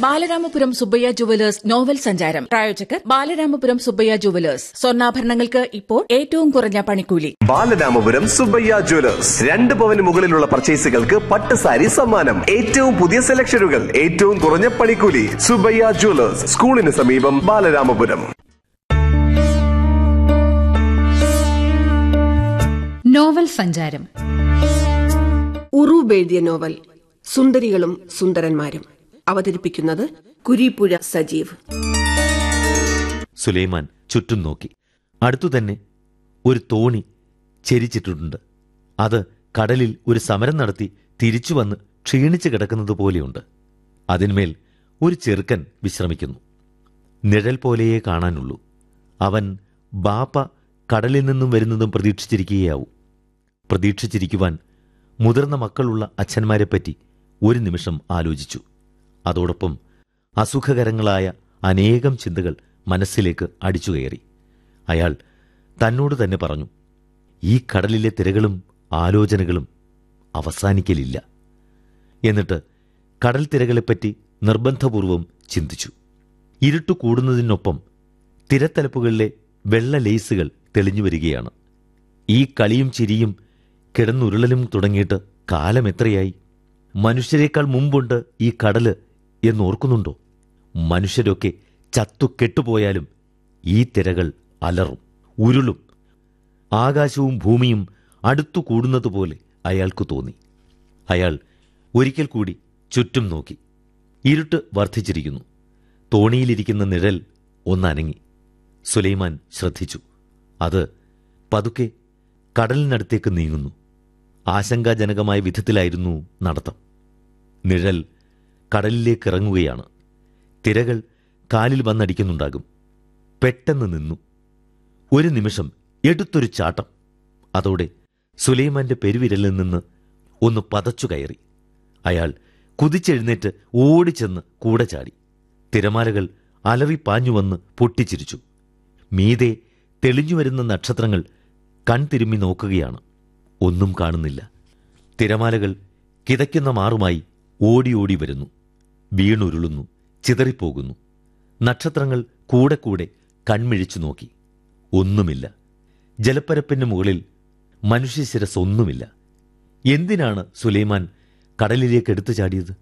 Balaramapuram Subbaiah jewellers novel സഞ്ചാരം പ്രായോജകർ Balaramapuram Subbaiah jewellers സ്വർണ്ണാഭരണങ്ങൾക്ക് ഇപ്പോൾ ഏറ്റവും കുറഞ്ഞ പണിക്കൂലി ബാലരാമപുരം സുബ്ബയ്യ ജ്വല്ലേഴ്സ് രണ്ട് പവന് മുകളിലുള്ള പർച്ചേസുകൾക്ക് പട്ട് സാരി സമ്മാനം ഏറ്റവും പുതിയ സെലക്ഷനുകൾ ഏറ്റവും കുറഞ്ഞ പണിക്കൂലി സുബ്ബയ്യ ജ്വല്ലേഴ്സ് സ്കൂളിന് സമീപം ബാലരാമപുരം നോവൽ സഞ്ചാരം ഉറൂബ് എഴുതിയ നോവൽ സുന്ദരികളും സുന്ദരന്മാരും അവതരിപ്പിക്കുന്നത് കുരീപ്പുഴ സജീവ് സുലൈമാൻ ചുറ്റും നോക്കി അടുത്തു തന്നെ ഒരു തോണി ചെരിച്ചിട്ടുണ്ട് അത് കടലിൽ ഒരു സമരം നടത്തി തിരിച്ചു വന്ന് ക്ഷീണിച്ചു കിടക്കുന്നത് പോലെയുണ്ട് അതിന്മേൽ ഒരു ചെറുക്കൻ വിശ്രമിക്കുന്നു നിഴൽ പോലെയേ കാണാനുള്ളൂ അവൻ ബാപ്പ കടലിൽ നിന്നും വരുന്നതും പ്രതീക്ഷിച്ചിരിക്കുകയാവും പ്രതീക്ഷിച്ചിരിക്കുവാൻ മുതിർന്ന മക്കളുള്ള അച്ഛന്മാരെപ്പറ്റി ഒരു നിമിഷം ആലോചിച്ചു അതോടൊപ്പം അസുഖകരങ്ങളായ അനേകം ചിന്തകൾ മനസ്സിലേക്ക് അടിച്ചുകയറി അയാൾ തന്നോട് തന്നെ പറഞ്ഞു ഈ കടലിലെ തിരകളും ആലോചനകളും അവസാനിക്കലില്ല എന്നിട്ട് കടൽ തിരകളെപ്പറ്റി നിർബന്ധപൂർവം ചിന്തിച്ചു ഇരുട്ടു കൂടുന്നതിനൊപ്പം തിരത്തലപ്പുകളിലെ വെള്ള ലേസുകൾ തെളിഞ്ഞു വരികയാണ് ഈ കളിയും ചിരിയും കിടന്നുരുളലും തുടങ്ങിയിട്ട് കാലം എത്രയായി മനുഷ്യരെക്കാൾ മുമ്പുണ്ട് ഈ കടല് എന്നോർക്കുന്നുണ്ടോ മനുഷ്യരൊക്കെ ചത്തു കെട്ടുപോയാലും ഈ തിരകൾ അലറും ഉരുളും ആകാശവും ഭൂമിയും അടുത്തു കൂടുന്നതുപോലെ അയാൾക്ക് തോന്നി അയാൾ ഒരിക്കൽ കൂടി ചുറ്റും നോക്കി ഇരുട്ട് വർദ്ധിച്ചിരിക്കുന്നു തോണിയിലിരിക്കുന്ന നിഴൽ ഒന്നനങ്ങി സുലൈമാൻ ശ്രദ്ധിച്ചു അത് പതുക്കെ കടലിനടുത്തേക്ക് നീങ്ങുന്നു ആശങ്കാജനകമായ വിധത്തിലായിരുന്നു നടത്തം നിഴൽ കടലിലേക്ക് ഇറങ്ങുകയാണ് തിരകൾ കാലിൽ വന്നടിക്കുന്നുണ്ടാകും പെട്ടെന്ന് നിന്നു ഒരു നിമിഷം എടുത്തൊരു ചാട്ടം അതോടെ സുലൈമാന്റെ പെരുവിരലിൽ നിന്ന് ഒന്ന് പതച്ചു കയറി അയാൾ കുതിച്ചെഴുന്നേറ്റ് ഓടിച്ചെന്ന് കൂടെ ചാടി തിരമാലകൾ അലറിപ്പാഞ്ഞുവന്ന് പൊട്ടിച്ചിരിച്ചു മീതെ തെളിഞ്ഞുവരുന്ന നക്ഷത്രങ്ങൾ കൺതിരുമ്മി നോക്കുകയാണ് ഒന്നും കാണുന്നില്ല തിരമാലകൾ കിതയ്ക്കുന്ന മാറുമായി ഓടി ഓടി വരുന്നു വീണുരുളുന്നു ചിതറിപ്പോകുന്നു നക്ഷത്രങ്ങൾ കൂടെ കൂടെ കൺമിഴിച്ചു നോക്കി ഒന്നുമില്ല ജലപ്പരപ്പിന് മുകളിൽ മനുഷ്യശിരസ് ഒന്നുമില്ല എന്തിനാണ് സുലൈമാൻ കടലിലേക്ക് എടുത്തു ചാടിയത്